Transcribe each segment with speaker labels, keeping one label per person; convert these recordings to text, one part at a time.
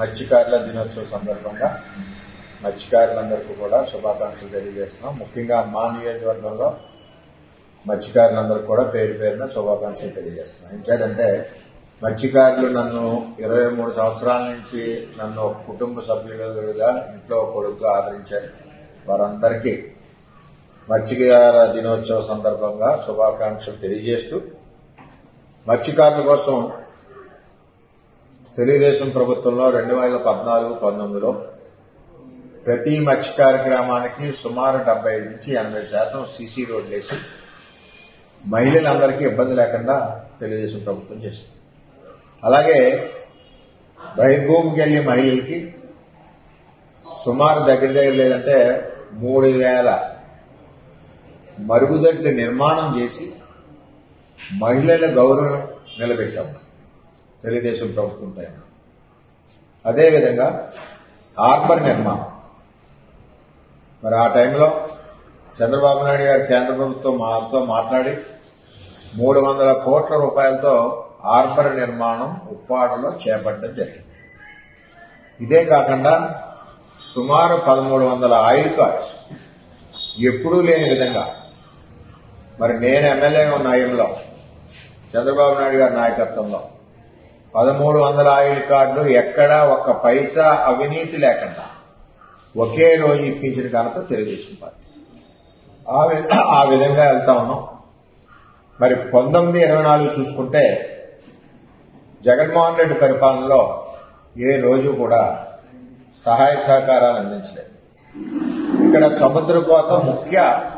Speaker 1: మత్స్యకారుల దినోత్సవ సందర్భంగా మత్స్యకారులందరికీ కూడా శుభాకాంక్షలు తెలియజేస్తున్నాం ముఖ్యంగా మా నియోజకవర్గంలో మత్స్యకారులందరికీ కూడా పేరు పేరున శుభాకాంక్షలు తెలియజేస్తున్నాం ఇంకేదంటే మత్స్యకారులు నన్ను ఇరవై మూడు సంవత్సరాల నుంచి నన్ను ఒక కుటుంబ సభ్యులుగా ఇంట్లో కొడుకుగా ఆదరించారు వారందరికీ మత్స్యకార దినోత్సవ సందర్భంగా శుభాకాంక్షలు తెలియజేస్తూ మత్స్యకారుల కోసం తెలుగుదేశం ప్రభుత్వంలో రెండు వేల పద్నాలుగు పంతొమ్మిదిలో ప్రతి మత్స్యకార గ్రామానికి సుమారు డెబ్బై నుంచి ఎనభై శాతం సీసీ రోడ్లు వేసి మహిళలందరికీ ఇబ్బంది లేకుండా తెలుగుదేశం ప్రభుత్వం చేసింది అలాగే బహిర్భూమికి వెళ్లే మహిళలకి సుమారు దగ్గర దగ్గర లేదంటే మూడు వేల మరుగుదొడ్ల నిర్మాణం చేసి మహిళల గౌరవం నిలబెట్టాం తెలుగుదేశం ప్రభుత్వం పైన అదేవిధంగా హార్బర్ నిర్మాణం మరి ఆ టైంలో చంద్రబాబు నాయుడు గారు కేంద్ర ప్రభుత్వం మాతో మాట్లాడి మూడు వందల కోట్ల రూపాయలతో హార్బర్ నిర్మాణం ఉప్పాడలో చేపట్టడం జరిగింది ఇదే కాకుండా సుమారు పదమూడు వందల ఆయిల్ కార్డ్స్ ఎప్పుడూ లేని విధంగా మరి నేను ఎమ్మెల్యే ఉన్న ఆయంలో చంద్రబాబు నాయుడు గారి నాయకత్వంలో పదమూడు వందల ఆయిల్ కార్డులు ఎక్కడా ఒక్క పైసా అవినీతి లేకుండా ఒకే రోజు ఇప్పించిన ఘనత తెలుగుదేశం పార్టీ ఆ వి- ఆ విధంగా వెళ్తా ఉన్నాం మరి పంతొమ్మిది ఇరవై నాలుగు చూసుకుంటే జగన్మోహన్ రెడ్డి పరిపాలనలో ఏ రోజు కూడా సహాయ సహకారాలు అందించలేదు ఇక్కడ సముద్ర కోత ముఖ్య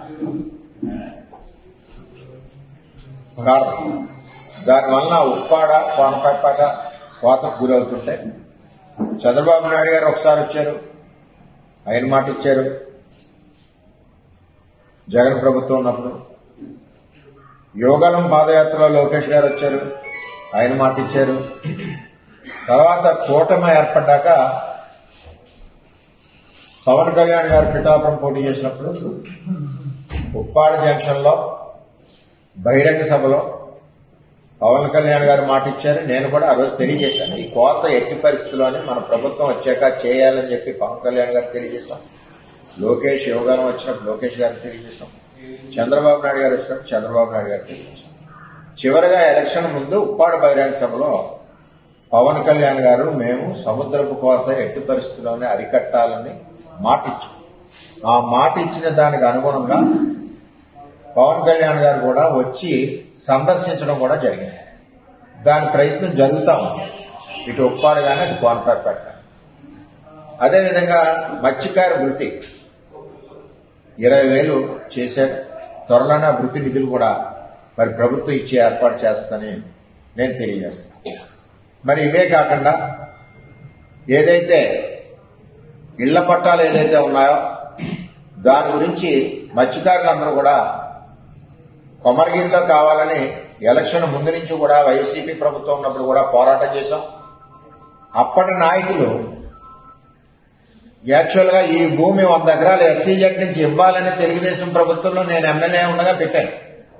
Speaker 1: కారణం దానివల్ల ఉప్పాడ కోనపేట కోతకు గురవుతుంటే చంద్రబాబు నాయుడు గారు ఒకసారి వచ్చారు ఆయన మాట ఇచ్చారు జగన్ ప్రభుత్వం ఉన్నప్పుడు యోగానం పాదయాత్రలో లోకేష్ గారు వచ్చారు ఆయన మాట ఇచ్చారు తర్వాత కూటమి ఏర్పడ్డాక పవన్ కళ్యాణ్ గారు పిఠాపురం పోటీ చేసినప్పుడు ఉప్పాడ జంక్షన్ లో బహిరంగ సభలో పవన్ కళ్యాణ్ గారు మాట ఇచ్చారు నేను కూడా ఆ రోజు తెలియజేశాను ఈ కోత ఎట్టి పరిస్థితుల్లోనే మన ప్రభుత్వం వచ్చాక చేయాలని చెప్పి పవన్ కళ్యాణ్ గారు తెలియజేశాం లోకేష్ యోగానం వచ్చినప్పుడు లోకేష్ గారికి తెలియజేశాం చంద్రబాబు నాయుడు గారు వచ్చినప్పుడు చంద్రబాబు నాయుడు గారికి తెలియజేశాం చివరిగా ఎలక్షన్ ముందు ఉప్పాడ బహిరంగ సభలో పవన్ కళ్యాణ్ గారు మేము సముద్రపు కోత ఎట్టి పరిస్థితుల్లోనే అరికట్టాలని మాట ఇచ్చాం ఆ మాట ఇచ్చిన దానికి అనుగుణంగా పవన్ కళ్యాణ్ గారు కూడా వచ్చి సందర్శించడం కూడా జరిగింది దాని ప్రయత్నం జరుగుతా ఉంది ఇటు ఉప్పాడు కానీ అటు కోనపేట అదేవిధంగా మత్స్యకార వృత్తి ఇరవై వేలు చేశారు త్వరలోనే ఆ వృత్తి నిధులు కూడా మరి ప్రభుత్వం ఇచ్చి ఏర్పాటు చేస్తుందని నేను తెలియజేస్తాను మరి ఇవే కాకుండా ఏదైతే ఇళ్ల పట్టాలు ఏదైతే ఉన్నాయో దాని గురించి మత్స్యకారులందరూ కూడా కొమరగిరిలో కావాలని ఎలక్షన్ ముందు నుంచి కూడా వైసీపీ ప్రభుత్వం ఉన్నప్పుడు కూడా పోరాటం చేశాం అప్పటి నాయకులు యాక్చువల్ గా ఈ భూమి వంద ఎకరాలు ఎస్సీజెడ్ నుంచి ఇవ్వాలని తెలుగుదేశం ప్రభుత్వంలో నేను ఎమ్మెల్యే ఉండగా పెట్టాను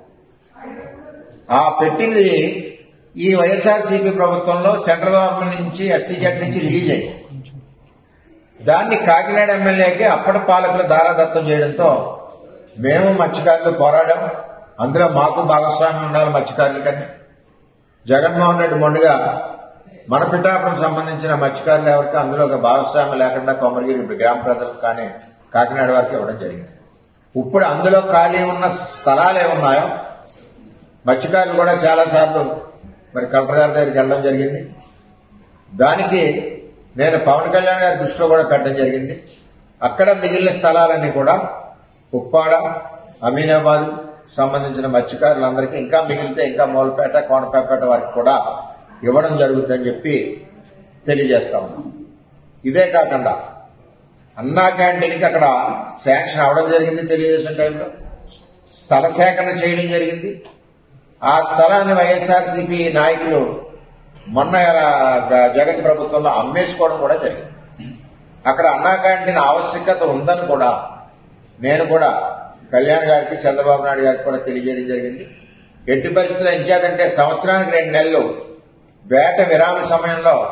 Speaker 1: ఆ పెట్టింది ఈ వైఎస్ఆర్సీపీ ప్రభుత్వంలో సెంట్రల్ గవర్నమెంట్ నుంచి ఎస్సీజెడ్ నుంచి రిలీజ్ అయ్యింది దాన్ని కాకినాడ ఎమ్మెల్యేకి అప్పటి పాలకులు దారాదత్తం చేయడంతో మేము మత్స్యకారులు పోరాడాం అందులో మాకు భాగస్వామ్యం ఉండాలి మత్స్యకారులకని జగన్మోహన్ రెడ్డి మొండిగా మన పిఠాపురం సంబంధించిన మత్స్యకారులు ఎవరికి అందులో ఒక భాగస్వామ్యం లేకుండా కొమరగిరి ఇప్పుడు గ్రామ ప్రజలకు కానీ కాకినాడ వారికి ఇవ్వడం జరిగింది ఇప్పుడు అందులో ఖాళీ ఉన్న స్థలాలు ఏమున్నాయో మత్స్యకారులు కూడా చాలా సార్లు మరి కలెక్టర్ గారి దగ్గరికి వెళ్ళడం జరిగింది దానికి నేను పవన్ కళ్యాణ్ గారి దృష్టిలో కూడా పెట్టడం జరిగింది అక్కడ మిగిలిన స్థలాలన్నీ కూడా ఉప్పాడ అమీనాబాద్ సంబంధించిన మత్స్యకారులందరికీ ఇంకా మిగిలితే ఇంకా మూలపేట కోనపేట వారికి కూడా ఇవ్వడం జరుగుతుందని చెప్పి తెలియజేస్తా ఉన్నాం ఇదే కాకుండా అన్నా క్యాంటీన్కి అక్కడ శాంక్షన్ అవడం జరిగింది తెలుగుదేశం టైంలో స్థల సేకరణ చేయడం జరిగింది ఆ స్థలాన్ని వైఎస్ఆర్సీపీ నాయకులు మొన్న గ- జగన్ ప్రభుత్వంలో అమ్మేసుకోవడం కూడా జరిగింది అక్కడ అన్నా క్యాంటీన్ ఆవశ్యకత ఉందని కూడా నేను కూడా కళ్యాణ్ గారికి చంద్రబాబు నాయుడు గారికి కూడా తెలియజేయడం జరిగింది ఎట్టి పరిస్థితుల్లో ఇచ్చేదంటే సంవత్సరానికి రెండు నెలలు వేట విరామ సమయంలో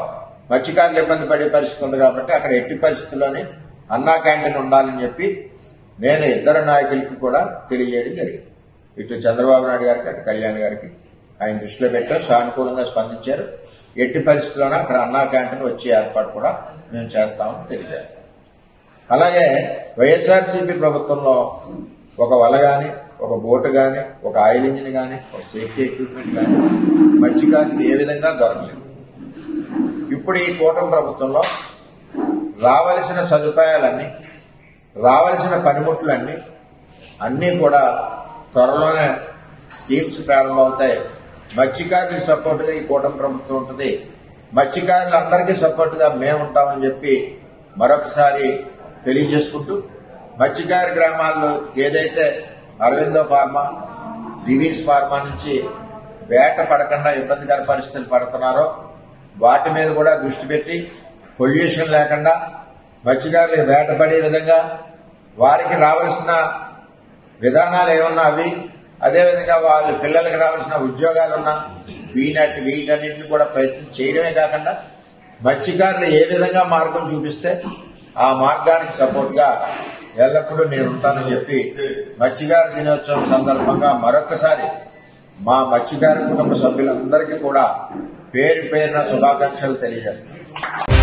Speaker 1: మత్స్యకారులు ఇబ్బంది పడే పరిస్థితి ఉంది కాబట్టి అక్కడ ఎట్టి పరిస్థితుల్లోనే అన్నా క్యాంటీన్ ఉండాలని చెప్పి నేను ఇద్దరు నాయకులకి కూడా తెలియజేయడం జరిగింది ఇటు చంద్రబాబు నాయుడు గారికి అటు కళ్యాణ్ గారికి ఆయన దృష్టిలో పెట్టారు సానుకూలంగా స్పందించారు ఎట్టి పరిస్థితుల్లోనే అక్కడ అన్నా క్యాంటీన్ వచ్చే ఏర్పాటు కూడా మేము చేస్తామని తెలియజేస్తాం అలాగే వైఎస్ఆర్సీపీ ప్రభుత్వంలో ఒక వల గాని ఒక బోటు గాని ఒక ఆయిల్ ఇంజిన్ గాని ఒక సేఫ్టీ ఎక్విప్మెంట్ గాని మత్స్యకారులకు ఏ విధంగా దొరకలేదు ఇప్పుడు ఈ కూటమి ప్రభుత్వంలో రావలసిన సదుపాయాలన్నీ రావలసిన పనిముట్లన్నీ అన్నీ కూడా త్వరలోనే స్కీమ్స్ ప్రారంభమవుతాయి మత్స్యకారులకు సపోర్టుగా ఈ కూటమి ప్రభుత్వం ఉంటుంది మత్స్యకారులందరికీ సపోర్టుగా మేము ఉంటామని చెప్పి మరొకసారి తెలియజేసుకుంటూ మత్స్యకార గ్రామాల్లో ఏదైతే అరవిందో ఫార్మా దివీస్ ఫార్మా నుంచి వేట పడకుండా ఇబ్బందికర పరిస్థితులు పడుతున్నారో వాటి మీద కూడా దృష్టి పెట్టి పొల్యూషన్ లేకుండా మత్స్యకారులు వేటపడే విధంగా వారికి రావాల్సిన విధానాలు ఏమన్నా అవి అదేవిధంగా వాళ్ళ పిల్లలకు రావాల్సిన ఉద్యోగాలున్నా వీనటి వీటన్నిటిని కూడా ప్రయత్నం చేయడమే కాకుండా మత్స్యకారులు ఏ విధంగా మార్గం చూపిస్తే ఆ మార్గానికి సపోర్ట్ గా ఎల్లప్పుడూ నేను ఉంటానని చెప్పి మత్స్యకార దినోత్సవం సందర్భంగా మరొకసారి మా మత్స్యకార కుటుంబ సభ్యులందరికీ కూడా పేరు పేరున శుభాకాంక్షలు తెలియజేస్తాను